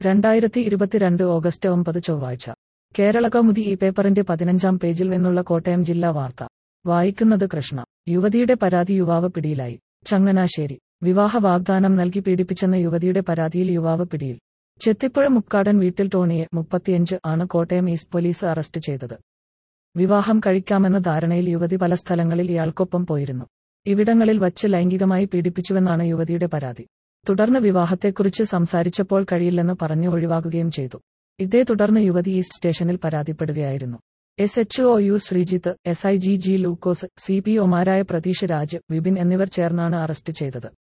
രണ്ടായിരത്തി ഇരുപത്തിരണ്ട് ഓഗസ്റ്റ് ഒമ്പത് ചൊവ്വാഴ്ച കേരള കൗമുദി ഈ പേപ്പറിന്റെ പതിനഞ്ചാം പേജിൽ നിന്നുള്ള കോട്ടയം ജില്ലാ വാർത്ത വായിക്കുന്നത് കൃഷ്ണ യുവതിയുടെ പരാതി യുവാവ് പിടിയിലായി ചങ്ങനാശ്ശേരി വിവാഹ വാഗ്ദാനം നൽകി പീഡിപ്പിച്ചെന്ന യുവതിയുടെ പരാതിയിൽ യുവാവ് പിടിയിൽ ചെത്തിപ്പുഴ മുക്കാടൻ വീട്ടിൽ ടോണിയെ മുപ്പത്തിയഞ്ച് ആണ് കോട്ടയം ഈസ്റ്റ് പോലീസ് അറസ്റ്റ് ചെയ്തത് വിവാഹം കഴിക്കാമെന്ന ധാരണയിൽ യുവതി പല സ്ഥലങ്ങളിൽ ഇയാൾക്കൊപ്പം പോയിരുന്നു ഇവിടങ്ങളിൽ വച്ച് ലൈംഗികമായി പീഡിപ്പിച്ചുവെന്നാണ് യുവതിയുടെ പരാതി തുടർന്ന് വിവാഹത്തെക്കുറിച്ച് സംസാരിച്ചപ്പോൾ കഴിയില്ലെന്ന് പറഞ്ഞു ഒഴിവാക്കുകയും ചെയ്തു ഇതേ തുടർന്ന് യുവതി ഈസ്റ്റ് സ്റ്റേഷനിൽ പരാതിപ്പെടുകയായിരുന്നു S H O U Sreejith S I G G Lukose C P ഒമാരായ പ്രതീഷ് രാജ് വിപിൻ എന്നിവർ ചേർന്നാണ് അറസ്റ്റ് ചെയ്തത്